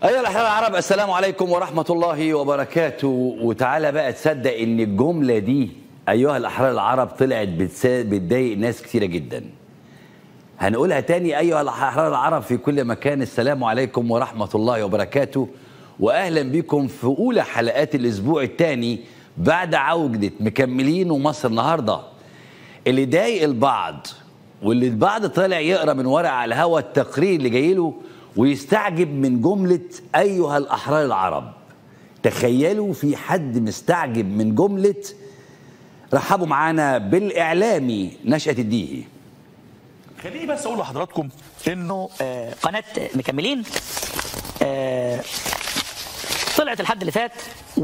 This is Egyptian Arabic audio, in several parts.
أيها الأحباب العرب السلام عليكم ورحمة الله وبركاته وتعالى بقى تصدق إن الجملة دي أيها الأحرار العرب طلعت بتسا- بتضايق ناس كتيرة جدا هنقولها تاني أيها الأحرار العرب في كل مكان السلام عليكم ورحمة الله وبركاته وأهلا بكم في أولى حلقات الأسبوع الثاني بعد عودة مكملين ومصر النهارده اللي ضايق البعض واللي البعض طالع يقرا من ورق على الهوا التقرير اللي جاي له ويستعجب من جمله ايها الاحرار العرب تخيلوا في حد مستعجب من جمله رحبوا معانا بالاعلامي نشأة الديهي خليني بس اقول لحضراتكم انه آه، قناه مكملين آه، طلعت الحد اللي فات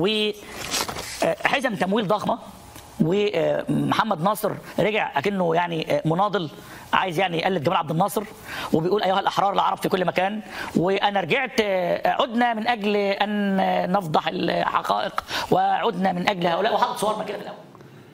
وحزم تمويل ضخمه ومحمد ناصر رجع اكنه يعني آه، مناضل عايز يعني يقلد جمال عبد الناصر وبيقول ايها الاحرار العرب في كل مكان وانا رجعت آه، عدنا من اجل ان نفضح الحقائق وعدنا من اجل هؤلاء وحاطط صورنا كده في الاول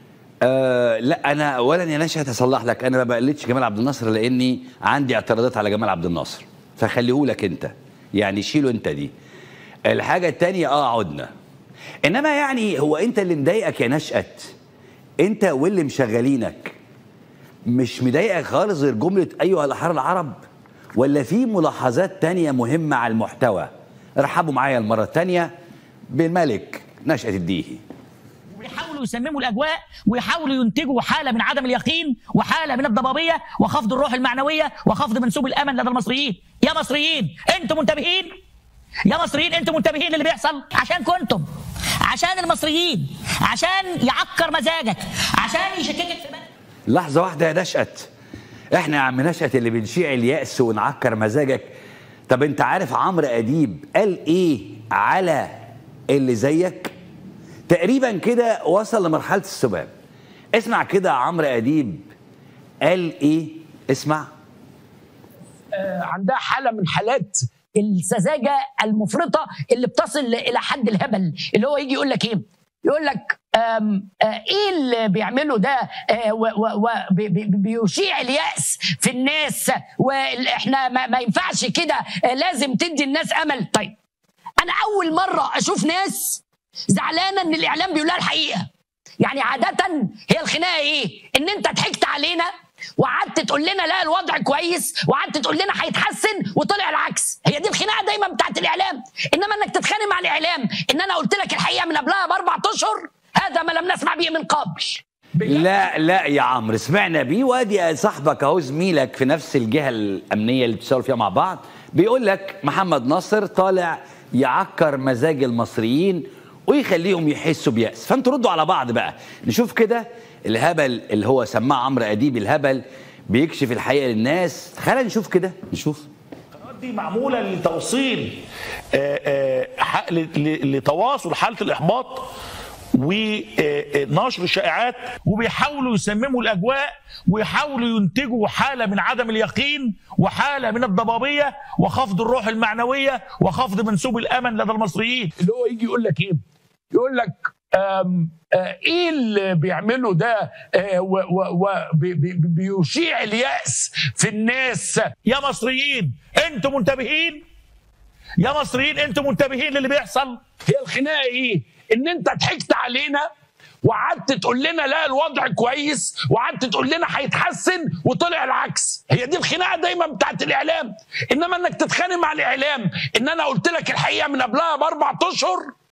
أه لا انا اولا يا نشأة هصلح لك انا ما بقلدش جمال عبد الناصر لاني عندي اعتراضات على جمال عبد الناصر فخليهولك انت يعني شيله انت دي الحاجه التانية اه عدنا انما يعني هو انت اللي مضايقك يا نشأة انت واللي مشغلينك مش مضايقك خالص غير جمله ايها الاحرار العرب ولا في ملاحظات تانية مهمه على المحتوى رحبوا معايا المره التانية بالملك نشأة الديهي ويحاولوا يسمموا الاجواء ويحاولوا ينتجوا حاله من عدم اليقين وحاله من الضبابيه وخفض الروح المعنويه وخفض منسوب الامل لدى المصريين يا مصريين انتم منتبهين يا مصريين انتم منتبهين للي بيحصل عشان كنتم عشان المصريين عشان يعكر مزاجك عشان يشككك في مزاجك لحظة واحدة يا نشأت احنا يا عم نشأت اللي بنشيع اليأس ونعكر مزاجك طب انت عارف عمرو أديب قال ايه على اللي زيك تقريبا كده وصل لمرحلة السباب اسمع كده عمرو أديب قال ايه اسمع عندها حاله من حالات السذاجه المفرطه اللي بتصل الى حد الهبل اللي هو يجي يقول لك ايه؟ يقول لك آم، آه، ايه اللي بيعمله ده آه، و- و- و- بي- بي- بيشيع اليأس في الناس واحنا ما, ما ينفعش كده آه، لازم تدي الناس امل طيب انا اول مره اشوف ناس زعلانه ان الاعلام بيقول لها الحقيقه يعني عادة هي الخناقة ايه؟ ان انت ضحكت علينا وقعدت تقول لنا لا الوضع كويس وقعدت تقول لنا هيتحسن وطلع العكس هي دي الخناقه دايما بتاعت الاعلام انما انك تتخانق مع الاعلام ان انا قلت لك الحقيقه من قبلها باربع اشهر هذا ما لم نسمع به من قبل لا لا يا عمرو سمعنا بيه وادي صاحبك اهو زميلك في نفس الجهه الامنيه اللي بتشتغلوا فيها مع بعض بيقول لك محمد ناصر طالع يعكر مزاج المصريين ويخليهم يحسوا بيأس فانتوا ردوا على بعض بقى نشوف كده الهبل اللي هو سماه عمرو اديب الهبل بيكشف الحقيقه للناس خلينا نشوف كده نشوف القنوات دي معموله لتوصيل آه، آه، ح- ل- ل- لتواصل حاله الاحباط ونشر الشائعات وبيحاولوا يسمموا الاجواء ويحاولوا ينتجوا حاله من عدم اليقين وحاله من الضبابيه وخفض الروح المعنويه وخفض منسوب الامل لدى المصريين اللي هو يجي يقول لك ايه؟ يقول لك آم، آه، ايه اللي بيعمله ده آه، و- و- و- بي- بي- بيشيع اليأس في الناس يا مصريين انتم منتبهين يا مصريين انتم منتبهين للي بيحصل هي الخناقه ايه؟ ان انت ضحكت علينا وقعدت تقول لنا لا الوضع كويس وقعدت تقول لنا هيتحسن وطلع العكس هي دي الخناقه دايما بتاعت الاعلام انما انك تتخانق مع الاعلام ان انا قلت لك الحقيقه من قبلها باربع اشهر